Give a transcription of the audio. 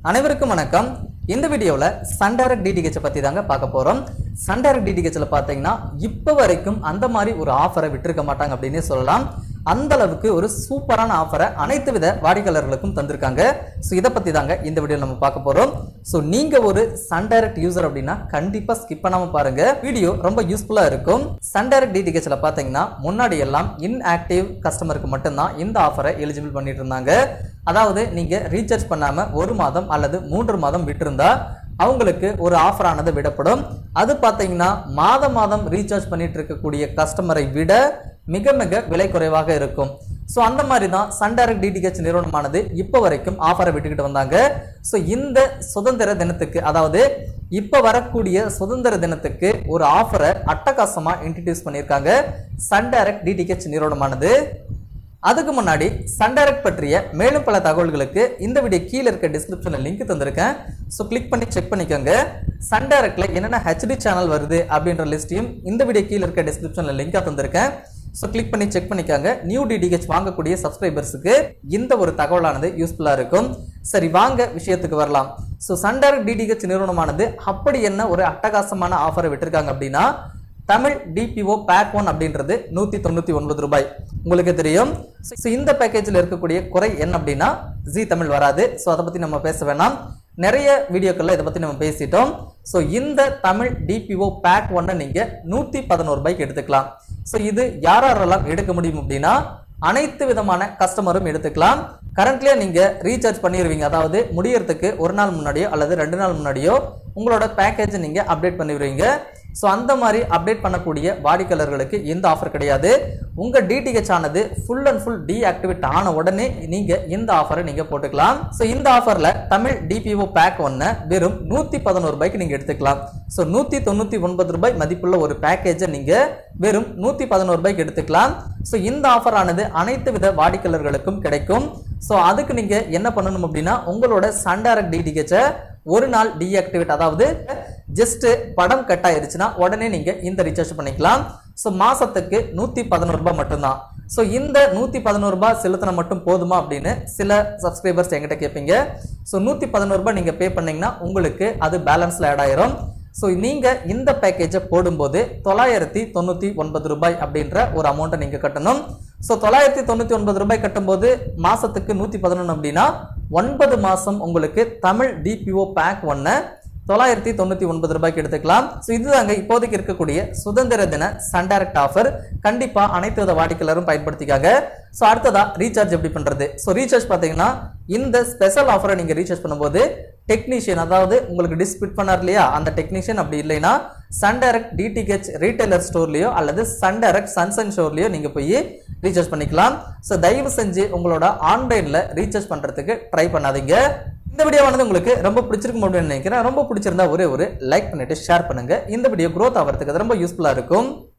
அனைவருக்கும் வணக்கம் இந்த வீடியோவில் சன் டைரக்ட் டிடிஹெச்சை பற்றி தாங்க பார்க்க போகிறோம் சன் டைரக்ட் டிடிஹெச்சில் பார்த்தீங்கன்னா இப்போ வரைக்கும் அந்த மாதிரி ஒரு ஆஃபரை விட்டிருக்க மாட்டாங்க அப்படின்னே சொல்லலாம் அந்த அளவுக்கு ஒரு சூப்பரான ஆஃபரை அனைத்து வித வாடிக்கையாளர்களுக்கும் தந்திருக்காங்க ஸோ இதை பற்றி தாங்க இந்த வீடியோவில் நம்ம பார்க்க போகிறோம் ஸோ நீங்கள் ஒரு சன் டைரக்ட் யூசர் அப்படின்னா கண்டிப்பாக ஸ்கிப் பண்ணாமல் பாருங்க வீடியோ ரொம்ப யூஸ்ஃபுல்லாக இருக்கும் சன் டைரக்ட் டிடிஹெச்சில் பார்த்தீங்கன்னா முன்னாடி எல்லாம் இன்ஆக்டிவ் கஸ்டமருக்கு மட்டும்தான் இந்த ஆஃபரை எலிஜிபிள் பண்ணிட்டு இருந்தாங்க அதாவது நீங்க ரீசார்ஜ் பண்ணாம ஒரு மாதம் அல்லது மூன்று மாதம் விட்டிருந்தா அவங்களுக்கு ஒரு ஆஃபர் ஆனது விடப்படும் அது பார்த்தீங்கன்னா மாதம் மாதம் ரீசார்ஜ் பண்ணிட்டு இருக்கக்கூடிய கஸ்டமரை விட மிக மிக விலை குறைவாக இருக்கும் ஸோ அந்த மாதிரி தான் சன் டைரக்ட் டிடிஹெச் நிறுவனமானது இப்போ வரைக்கும் ஆஃபரை விட்டுக்கிட்டு வந்தாங்க ஸோ இந்த சுதந்திர தினத்துக்கு அதாவது இப்போ வரக்கூடிய சுதந்திர தினத்துக்கு ஒரு ஆஃபரை அட்டகாசமாக இன்ட்ரடியூஸ் பண்ணியிருக்காங்க சன் டைரக்ட் டிடிஹெச் நிறுவனமானது அதுக்கு முன்னாடி சன் டைரக்ட் பற்றிய மேலும் பல தகவல்களுக்கு இந்த வீடியோ கீழே இருக்க டிஸ்கிரிப்ஷனில் லிங்க் தந்திருக்கேன் ஸோ கிளிக் பண்ணி செக் பண்ணிக்கோங்க சன் டைரக்ட்ல என்னென்ன ஹெச்டி சேனல் வருது அப்படின்ற லிஸ்ட்டையும் இந்த வீடியோ கீழே இருக்க டிஸ்கிரிப்ஷனில் லிங்காக தந்திருக்கேன் ஸோ கிளிக் பண்ணி செக் பண்ணிக்கோங்க நியூ டிடிஹெச் வாங்கக்கூடிய சப்ஸ்கிரைபர்ஸுக்கு இந்த ஒரு தகவலானது யூஸ்ஃபுல்லாக இருக்கும் சரி வாங்க விஷயத்துக்கு வரலாம் ஸோ சன் டைரக்ட் டிடிஹெச் நிறுவனமானது அப்படி என்ன ஒரு அட்டகாசமான ஆஃபரை விட்டிருக்காங்க அப்படின்னா தமிழ் டிபிஓ பேக் ஒன் அப்படின்றது நூற்றி தொண்ணூற்றி ஒன்பது ரூபாய் உங்களுக்கு தெரியும் ஸோ இந்த பேக்கேஜில் இருக்கக்கூடிய குறை என்ன அப்படின்னா ஜி தமிழ் வராது ஸோ அதை பற்றி நம்ம பேச வேணாம் நிறைய வீடியோக்களில் இதை பற்றி நம்ம பேசிட்டோம் ஸோ இந்த தமிழ் டிபிஓ பேக் ஒன்னை நீங்கள் நூற்றி பதினோரு ரூபாய்க்கு எடுத்துக்கலாம் ஸோ இது யார் யாரெல்லாம் எடுக்க முடியும் அப்படின்னா அனைத்து விதமான கஸ்டமரும் எடுத்துக்கலாம் கரண்ட்லியாக நீங்கள் ரீசார்ஜ் பண்ணிடுவீங்க அதாவது முடியறதுக்கு ஒரு நாள் முன்னாடியோ அல்லது ரெண்டு நாள் முன்னாடியோ உங்களோட பேக்கேஜை நீங்கள் அப்டேட் பண்ணிடுவீங்க ஸோ அந்த மாதிரி அப்டேட் பண்ணக்கூடிய வாடிக்கையாளர்களுக்கு எந்த ஆஃபர் கிடையாது உங்கள் டிடிஹெச் ஆனது ஃபுல் அண்ட் ஃபுல் டீஆக்டிவேட் ஆன உடனே நீங்கள் இந்த ஆஃபரை நீங்கள் போட்டுக்கலாம் ஸோ இந்த ஆஃபரில் தமிழ் டிபிஓ பேக் ஒன்று வெறும் நூற்றி பதினோரு ரூபாய்க்கு நீங்கள் எடுத்துக்கலாம் ஸோ நூற்றி தொண்ணூற்றி ஒன்பது ரூபாய் மதிப்புள்ள ஒரு பேக்கேஜை நீங்கள் வெறும் நூற்றி பதினோரு ரூபாய்க்கு எடுத்துக்கலாம் ஸோ இந்த ஆஃபர் ஆனது அனைத்து வித வாடிக்கையாளர்களுக்கும் கிடைக்கும் ஸோ அதுக்கு நீங்கள் என்ன பண்ணணும் அப்படின்னா உங்களோட சன் டைரக்ட் டிடிஹெச்சை ஒரு நாள் டீஆக்டிவேட் அதாவது ஜஸ்ட் படம் கட் ஆயிருச்சுன்னா உடனே நீங்க இந்த ரீசார்ஜ் பண்ணிக்கலாம் ஸோ மாசத்துக்கு நூத்தி பதினோரு ரூபாய் மட்டும்தான் ஸோ இந்த நூத்தி பதினோரு ரூபாய் செலுத்தின மட்டும் போதுமா அப்படின்னு சில சப்ஸ்கிரைபர்ஸ் என்கிட்ட கேட்பீங்க ஸோ நூத்தி பதினோரு ரூபாய் நீங்க பே பண்ணீங்கன்னா உங்களுக்கு அது பேலன்ஸ்ல ஆட் ஆயிரும் ஸோ நீங்க இந்த பேக்கேஜை போடும்போது தொள்ளாயிரத்தி தொண்ணூத்தி ஒன்பது ரூபாய் அப்படின்ற ஒரு அமௌண்ட்டை நீங்க கட்டணும் ஸோ தொள்ளாயிரத்தி தொண்ணூத்தி ஒன்பது ரூபாய் கட்டும்போது மாசத்துக்கு நூத்தி பதினொன்று அப்படின்னா ஒன்பது மாசம் உங்களுக்கு தமிழ் டிபிஓ பேக் ஒன்று தொள்ளாயிரத்தி தொண்ணூற்றி ஒன்பது ரூபாய்க்கு எடுத்துக்கலாம் ஸோ இதுதாங்க இப்போதைக்கு இருக்கக்கூடிய சுதந்திர தின சன் டைரக்ட் ஆஃபர் கண்டிப்பாக அனைத்து வித வாடிக்கையாளரும் பயன்படுத்திக்காங்க ஸோ அடுத்ததா ரீசார்ஜ் எப்படி பண்ணுறது ஸோ ரீசார்ஜ் பார்த்தீங்கன்னா இந்த ஸ்பெஷல் ஆஃபரை நீங்கள் ரீசார்ஜ் பண்ணும்போது டெக்னீஷியன் அதாவது உங்களுக்கு டிஸ்பிட் பண்ணார் இல்லையா அந்த டெக்னீஷியன் அப்படி இல்லைன்னா சன் டைரக்ட் டிடிஹெச் ரீட்டைலர் ஸ்டோர்லையோ அல்லது சன் டைரக்ட் சன்சன் ஸ்டோர்லையோ நீங்கள் போய் ரீசார்ஜ் பண்ணிக்கலாம் ஸோ தயவு செஞ்சு உங்களோட ஆன்லைனில் ரீசார்ஜ் பண்ணுறதுக்கு ட்ரை பண்ணாதீங்க இந்த வீடியோவானது உங்களுக்கு ரொம்ப பிடிச்சிருக்கும் அப்படின்னு நினைக்கிறேன் ரொம்ப பிடிச்சிருந்தா ஒரே ஒரு லைக் பண்ணிட்டு ஷேர் பண்ணுங்க இந்த வீடியோ growth ஆகிறதுக்கு அது ரொம்ப யூஸ்ஃபுல்லாக இருக்கும்